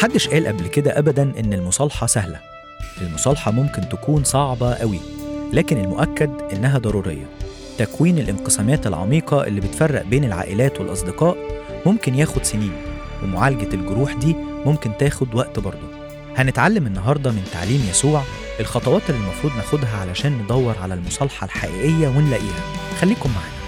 محدش قال قبل كده أبدا إن المصالحة سهلة المصالحة ممكن تكون صعبة قوي لكن المؤكد إنها ضرورية تكوين الانقسامات العميقة اللي بتفرق بين العائلات والأصدقاء ممكن ياخد سنين ومعالجة الجروح دي ممكن تاخد وقت برضه هنتعلم النهاردة من تعليم يسوع الخطوات اللي المفروض ناخدها علشان ندور على المصالحة الحقيقية ونلاقيها خليكم معانا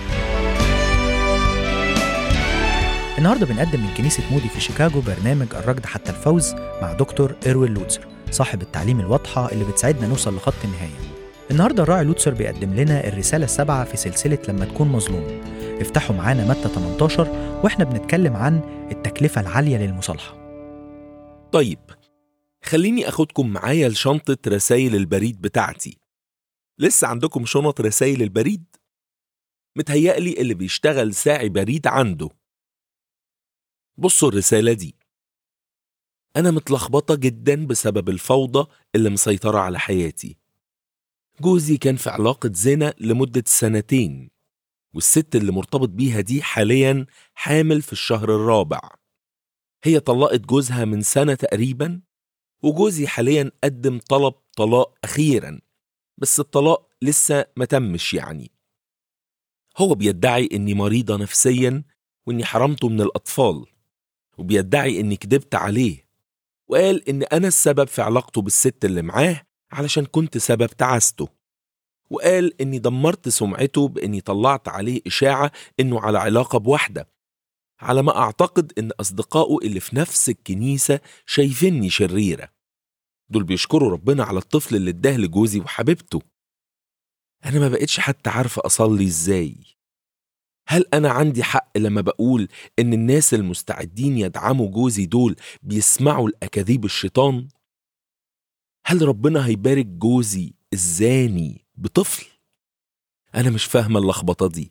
النهارده بنقدم من كنيسة مودي في شيكاغو برنامج الركض حتى الفوز مع دكتور إيروين لوتسر صاحب التعليم الواضحة اللي بتساعدنا نوصل لخط النهاية النهارده الراعي لوتسر بيقدم لنا الرسالة السابعة في سلسلة لما تكون مظلوم افتحوا معانا متى 18 واحنا بنتكلم عن التكلفة العالية للمصالحة طيب خليني أخدكم معايا لشنطة رسايل البريد بتاعتي لسه عندكم شنط رسايل البريد؟ متهيألي اللي بيشتغل ساعي بريد عنده بصوا الرسالة دي أنا متلخبطة جدا بسبب الفوضى اللي مسيطرة على حياتي جوزي كان في علاقة زنا لمدة سنتين والست اللي مرتبط بيها دي حاليا حامل في الشهر الرابع هي طلقت جوزها من سنة تقريبا وجوزي حاليا قدم طلب طلاق أخيرا بس الطلاق لسه ما تمش يعني هو بيدعي إني مريضة نفسيا وإني حرمته من الأطفال وبيدعي إني كدبت عليه وقال إن أنا السبب في علاقته بالست اللي معاه علشان كنت سبب تعاسته وقال إني دمرت سمعته بإني طلعت عليه إشاعة إنه على علاقة بواحدة على ما أعتقد إن أصدقائه اللي في نفس الكنيسة شايفيني شريرة دول بيشكروا ربنا على الطفل اللي اداه لجوزي وحبيبته أنا ما بقتش حتى عارفة أصلي إزاي هل أنا عندي حق لما بقول إن الناس المستعدين يدعموا جوزي دول بيسمعوا الأكاذيب الشيطان؟ هل ربنا هيبارك جوزي الزاني بطفل؟ أنا مش فاهمة اللخبطة دي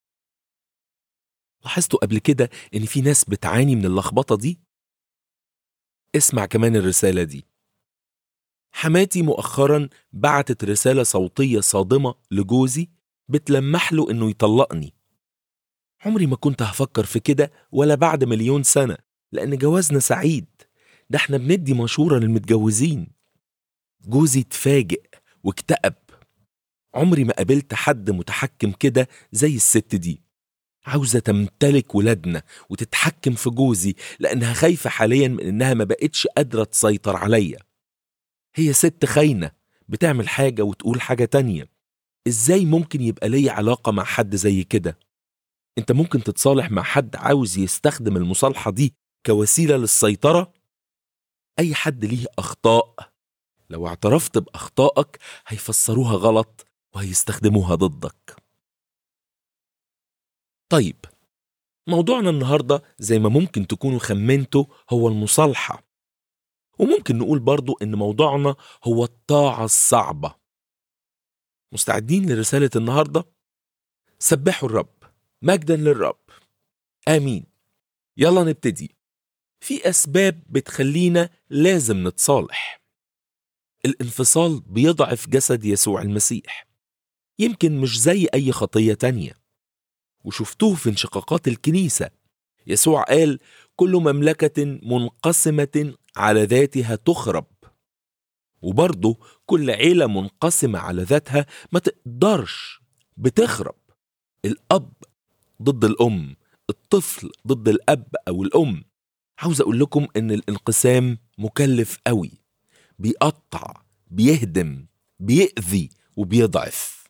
لاحظتوا قبل كده إن في ناس بتعاني من اللخبطة دي؟ اسمع كمان الرسالة دي حماتي مؤخرا بعتت رسالة صوتية صادمة لجوزي بتلمح له إنه يطلقني عمري ما كنت هفكر في كده ولا بعد مليون سنة لأن جوازنا سعيد ده احنا بندي مشورة للمتجوزين جوزي اتفاجئ واكتئب عمري ما قابلت حد متحكم كده زي الست دي عاوزة تمتلك ولادنا وتتحكم في جوزي لأنها خايفة حاليا من إنها ما بقتش قادرة تسيطر عليا هي ست خاينة بتعمل حاجة وتقول حاجة تانية إزاي ممكن يبقى لي علاقة مع حد زي كده انت ممكن تتصالح مع حد عاوز يستخدم المصالحة دي كوسيلة للسيطرة أي حد ليه أخطاء لو اعترفت بأخطائك هيفسروها غلط وهيستخدموها ضدك طيب موضوعنا النهاردة زي ما ممكن تكونوا خمنتوا هو المصالحة وممكن نقول برضو إن موضوعنا هو الطاعة الصعبة مستعدين لرسالة النهاردة؟ سبحوا الرب مجدا للرب امين يلا نبتدي في اسباب بتخلينا لازم نتصالح الانفصال بيضعف جسد يسوع المسيح يمكن مش زي اي خطيه تانيه وشفتوه في انشقاقات الكنيسه يسوع قال كل مملكه منقسمه على ذاتها تخرب وبرضه كل عيله منقسمه على ذاتها ما تقدرش بتخرب الاب ضد الأم الطفل ضد الأب أو الأم عاوز أقول لكم إن الانقسام مكلف قوي بيقطع بيهدم بيأذي وبيضعف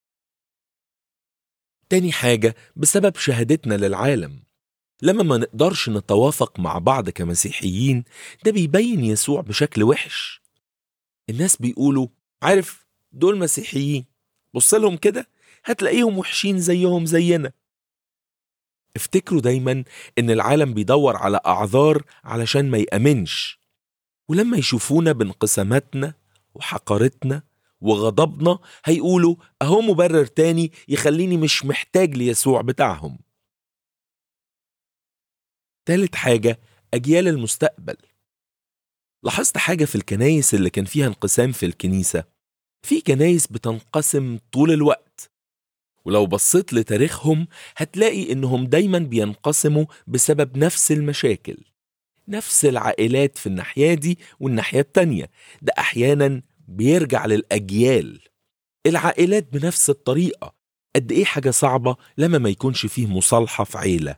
تاني حاجة بسبب شهادتنا للعالم لما ما نقدرش نتوافق مع بعض كمسيحيين ده بيبين يسوع بشكل وحش الناس بيقولوا عارف دول مسيحيين بص لهم كده هتلاقيهم وحشين زيهم زينا افتكروا دايما ان العالم بيدور على اعذار علشان ما يامنش ولما يشوفونا بانقساماتنا وحقارتنا وغضبنا هيقولوا اهو مبرر تاني يخليني مش محتاج ليسوع بتاعهم تالت حاجة أجيال المستقبل لاحظت حاجة في الكنايس اللي كان فيها انقسام في الكنيسة في كنايس بتنقسم طول الوقت ولو بصيت لتاريخهم هتلاقي إنهم دايما بينقسموا بسبب نفس المشاكل نفس العائلات في الناحية دي والناحية التانية ده أحيانا بيرجع للأجيال العائلات بنفس الطريقة قد إيه حاجة صعبة لما ما يكونش فيه مصالحة في عيلة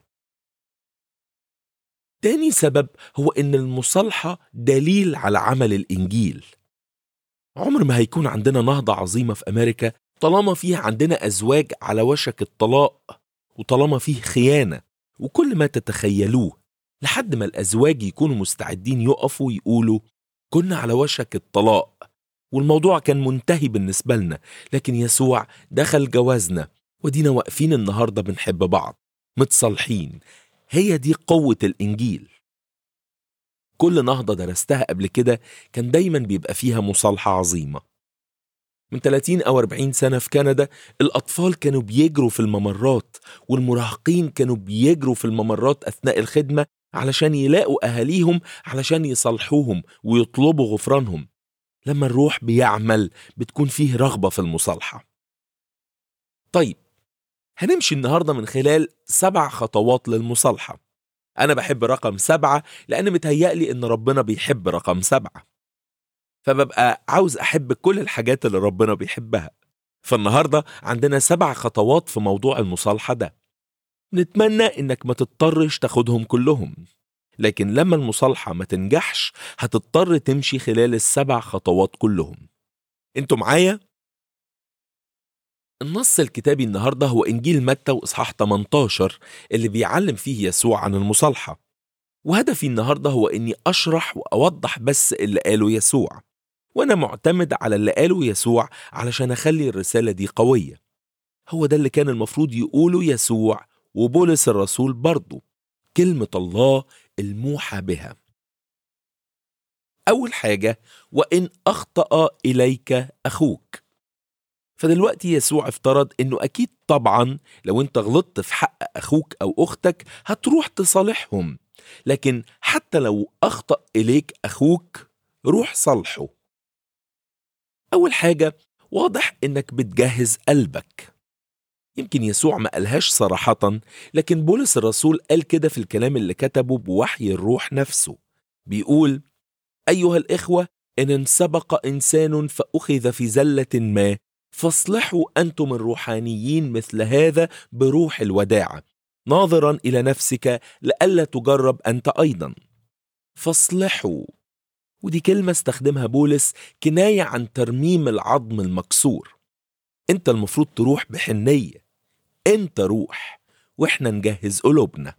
تاني سبب هو إن المصالحة دليل على عمل الإنجيل عمر ما هيكون عندنا نهضة عظيمة في أمريكا طالما فيه عندنا أزواج على وشك الطلاق وطالما فيه خيانة وكل ما تتخيلوه لحد ما الأزواج يكونوا مستعدين يقفوا ويقولوا كنا على وشك الطلاق والموضوع كان منتهي بالنسبة لنا لكن يسوع دخل جوازنا ودينا واقفين النهاردة بنحب بعض متصالحين هي دي قوة الإنجيل كل نهضة درستها قبل كده كان دايما بيبقى فيها مصالحة عظيمة من 30 أو 40 سنة في كندا الأطفال كانوا بيجروا في الممرات والمراهقين كانوا بيجروا في الممرات أثناء الخدمة علشان يلاقوا أهاليهم علشان يصالحوهم ويطلبوا غفرانهم لما الروح بيعمل بتكون فيه رغبة في المصالحة طيب هنمشي النهاردة من خلال سبع خطوات للمصالحة أنا بحب رقم سبعة لأن متهيألي إن ربنا بيحب رقم سبعة فببقى عاوز أحب كل الحاجات اللي ربنا بيحبها فالنهاردة عندنا سبع خطوات في موضوع المصالحة ده نتمنى إنك ما تضطرش تاخدهم كلهم لكن لما المصالحة ما تنجحش هتضطر تمشي خلال السبع خطوات كلهم انتوا معايا؟ النص الكتابي النهارده هو انجيل متى واصحاح 18 اللي بيعلم فيه يسوع عن المصالحه وهدفي النهارده هو اني اشرح واوضح بس اللي قاله يسوع وانا معتمد على اللي قاله يسوع علشان اخلي الرساله دي قويه هو ده اللي كان المفروض يقوله يسوع وبولس الرسول برضه كلمه الله الموحى بها اول حاجه وان اخطا اليك اخوك فدلوقتي يسوع افترض انه اكيد طبعا لو انت غلطت في حق اخوك او اختك هتروح تصالحهم لكن حتى لو اخطا اليك اخوك روح صالحه اول حاجه واضح انك بتجهز قلبك يمكن يسوع ما قالهاش صراحة لكن بولس الرسول قال كده في الكلام اللي كتبه بوحي الروح نفسه بيقول أيها الإخوة إن انسبق إنسان فأخذ في زلة ما فاصلحوا أنتم الروحانيين مثل هذا بروح الوداعة ناظرا إلى نفسك لئلا تجرب أنت أيضا فاصلحوا ودي كلمة استخدمها بولس كناية عن ترميم العظم المكسور انت المفروض تروح بحنية انت روح واحنا نجهز قلوبنا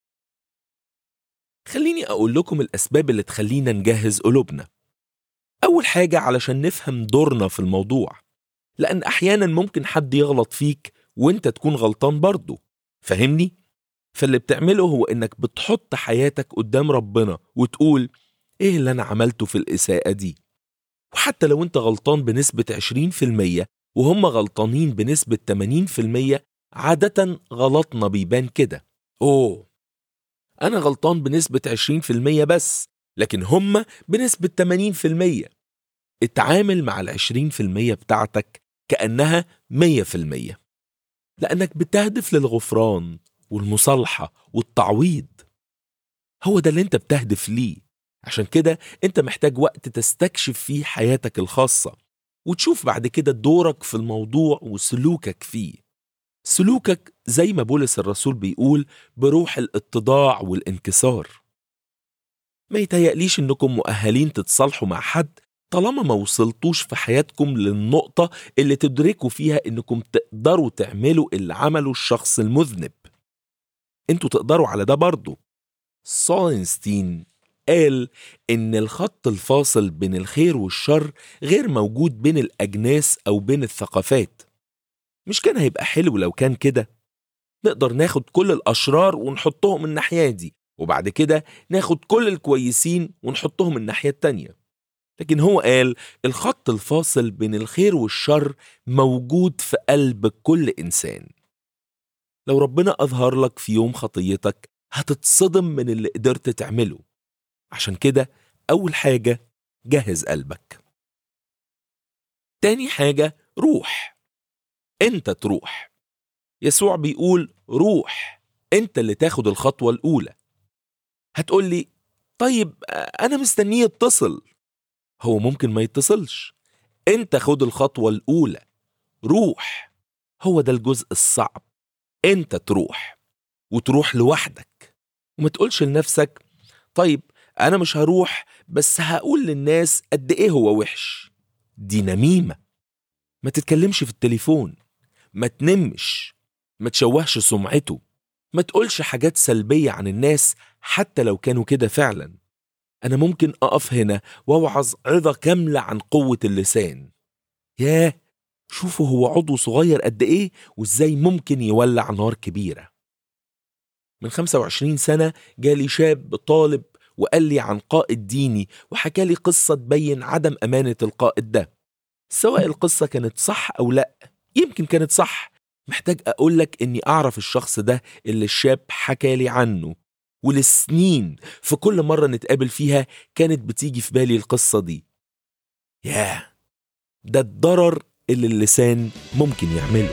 خليني اقول لكم الاسباب اللي تخلينا نجهز قلوبنا اول حاجة علشان نفهم دورنا في الموضوع لان احيانا ممكن حد يغلط فيك وانت تكون غلطان برضه فهمني فاللي بتعمله هو انك بتحط حياتك قدام ربنا وتقول ايه اللي انا عملته في الاساءة دي وحتى لو انت غلطان بنسبة 20% وهم غلطانين بنسبة 80% عادة غلطنا بيبان كده أوه أنا غلطان بنسبة 20% بس لكن هم بنسبة 80% اتعامل مع ال 20% بتاعتك كأنها 100% لأنك بتهدف للغفران والمصالحة والتعويض هو ده اللي انت بتهدف ليه عشان كده انت محتاج وقت تستكشف فيه حياتك الخاصة وتشوف بعد كده دورك في الموضوع وسلوكك فيه سلوكك زي ما بولس الرسول بيقول بروح الاتضاع والانكسار ما يتهيأليش انكم مؤهلين تتصالحوا مع حد طالما ما وصلتوش في حياتكم للنقطة اللي تدركوا فيها انكم تقدروا تعملوا اللي عمله الشخص المذنب انتوا تقدروا على ده برضه ساينستين قال إن الخط الفاصل بين الخير والشر غير موجود بين الأجناس أو بين الثقافات مش كان هيبقى حلو لو كان كده نقدر ناخد كل الأشرار ونحطهم الناحية دي وبعد كده ناخد كل الكويسين ونحطهم الناحية التانية لكن هو قال الخط الفاصل بين الخير والشر موجود في قلب كل إنسان لو ربنا أظهر لك في يوم خطيتك هتتصدم من اللي قدرت تعمله عشان كده أول حاجة جهز قلبك تاني حاجة روح انت تروح يسوع بيقول روح انت اللي تاخد الخطوة الأولى هتقول لي طيب أنا مستنيه يتصل هو ممكن ما يتصلش أنت خد الخطوة الأولى روح هو ده الجزء الصعب أنت تروح وتروح لوحدك وما تقولش لنفسك طيب أنا مش هروح بس هقول للناس قد إيه هو وحش دي نميمة ما تتكلمش في التليفون ما تنمش ما تشوهش سمعته ما تقولش حاجات سلبية عن الناس حتى لو كانوا كده فعلا أنا ممكن أقف هنا وأوعظ عظة كاملة عن قوة اللسان ياه شوفوا هو عضو صغير قد إيه وإزاي ممكن يولع نار كبيرة من 25 سنة جالي شاب طالب وقال لي عن قائد ديني وحكى لي قصة تبين عدم أمانة القائد ده سواء القصة كانت صح أو لأ يمكن كانت صح محتاج أقول لك إني أعرف الشخص ده اللي الشاب حكى لي عنه ولسنين في كل مرة نتقابل فيها كانت بتيجي في بالي القصة دي ياه ده الضرر اللي اللسان ممكن يعمله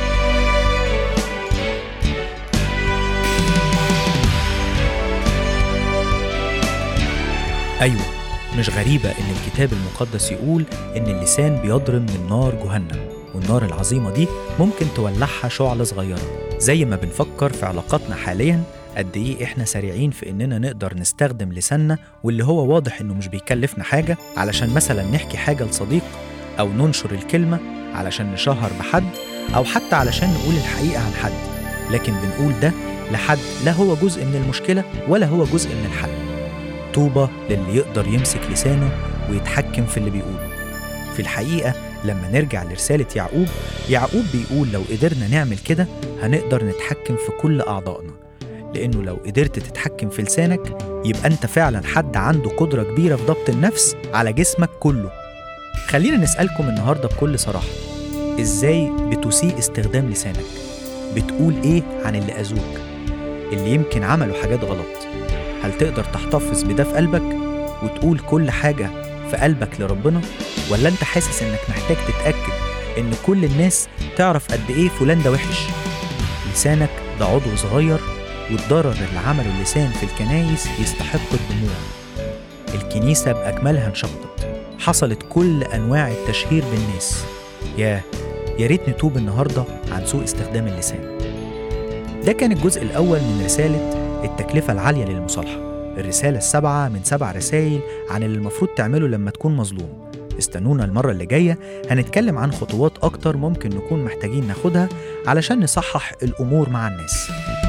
أيوة مش غريبة إن الكتاب المقدس يقول إن اللسان بيضرم من نار جهنم والنار العظيمة دي ممكن تولعها شعلة صغيرة زي ما بنفكر في علاقاتنا حاليا قد إيه إحنا سريعين في إننا نقدر نستخدم لساننا واللي هو واضح إنه مش بيكلفنا حاجة علشان مثلا نحكي حاجة لصديق أو ننشر الكلمة علشان نشهر بحد أو حتى علشان نقول الحقيقة عن حد لكن بنقول ده لحد لا هو جزء من المشكلة ولا هو جزء من الحل طوبى للي يقدر يمسك لسانه ويتحكم في اللي بيقوله في الحقيقة لما نرجع لرسالة يعقوب يعقوب بيقول لو قدرنا نعمل كده هنقدر نتحكم في كل أعضائنا لأنه لو قدرت تتحكم في لسانك يبقى أنت فعلا حد عنده قدرة كبيرة في ضبط النفس على جسمك كله خلينا نسألكم النهاردة بكل صراحة إزاي بتسيء استخدام لسانك؟ بتقول إيه عن اللي أذوك؟ اللي يمكن عملوا حاجات غلط هل تقدر تحتفظ بده في قلبك وتقول كل حاجة في قلبك لربنا ولا انت حاسس انك محتاج تتأكد ان كل الناس تعرف قد ايه فلان ده وحش لسانك ده عضو صغير والضرر اللي عمله اللسان في الكنايس يستحق الدموع الكنيسة بأكملها انشقت حصلت كل أنواع التشهير بالناس ياه يا ريت نتوب النهاردة عن سوء استخدام اللسان ده كان الجزء الأول من رسالة التكلفة العالية للمصالحة الرسالة السبعة من سبع رسائل عن اللي المفروض تعمله لما تكون مظلوم استنونا المرة اللي جاية هنتكلم عن خطوات أكتر ممكن نكون محتاجين ناخدها علشان نصحح الأمور مع الناس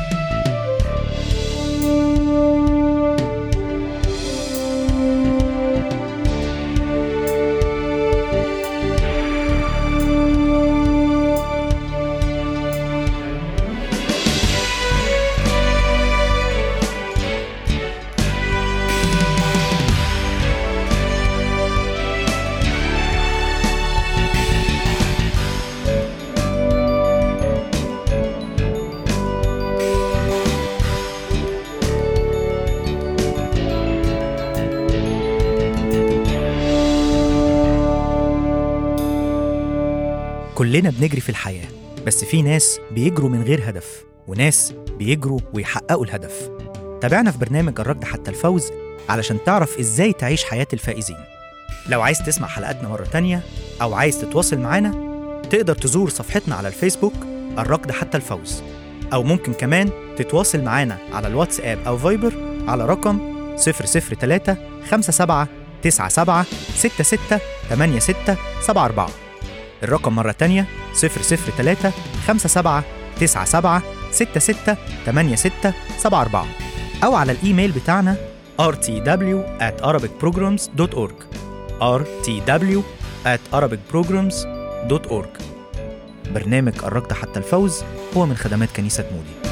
كلنا بنجري في الحياة بس في ناس بيجروا من غير هدف وناس بيجروا ويحققوا الهدف تابعنا في برنامج الركض حتى الفوز علشان تعرف ازاي تعيش حياة الفائزين لو عايز تسمع حلقاتنا مرة تانية أو عايز تتواصل معانا تقدر تزور صفحتنا على الفيسبوك الركض حتى الفوز أو ممكن كمان تتواصل معانا على الواتساب أو فايبر على رقم 003 57 97 66 86 74 الرقم مرة تانية 003 57 97 66 86 74 أو على الإيميل بتاعنا rtw at arabicprograms.org rtw at arabicprograms.org برنامج الركض حتى الفوز هو من خدمات كنيسة مودي